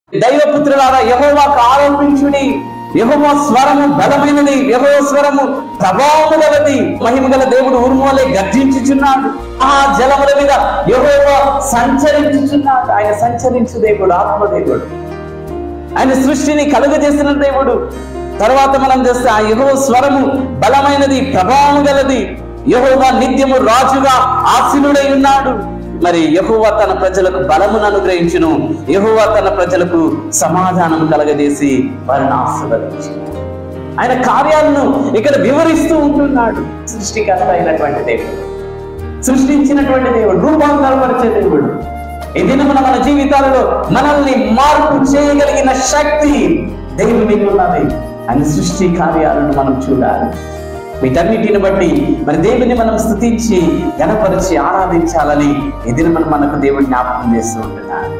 దైవపుత్రులారా యహోవాకు ఆరోపించుడి యహోవా స్వరము బలమైనది యహోవ స్వరము ప్రభావము గలది మహిమ గల దేవుడు ఉరుమోలే గర్జించుచున్నాడు ఆ జలముల మీద యహోవా సంచరించుచున్నాడు ఆయన సంచరించు దేవుడు ఆత్మదేవుడు ఆయన సృష్టిని కలుగజేసిన దేవుడు తర్వాత మనం చేస్తే ఆ యహో స్వరము బలమైనది ప్రభావం గలది యహోవా నిత్యము రాజుగా ఆశీనుడై ఉన్నాడు మరి యహోవా తన ప్రజలకు బలమును అనుగ్రహించును యహోవా తన ప్రజలకు సమాధానం కలగజేసి వారిని ఆశీర్వదించు ఆయన కార్యాలను ఇక్కడ వివరిస్తూ ఉంటున్నాడు సృష్టికర్త అయినటువంటి దేవుడు సృష్టించినటువంటి దేవుడు రూపాంతరపరిచే దేవుడు ఈ దినమున మన జీవితాలలో మనల్ని మార్పు చేయగలిగిన శక్తి దేవునికి ఉన్నది అని సృష్టి కార్యాలను మనం చూడాలి వీటన్నిటిని బట్టి మరి దేవుని మనం స్థుతించి గణపరిచి ఆరాధించాలని ఈ దినమున మనకు దేవుడు జ్ఞాపకం చేస్తూ ఉంటున్నాడు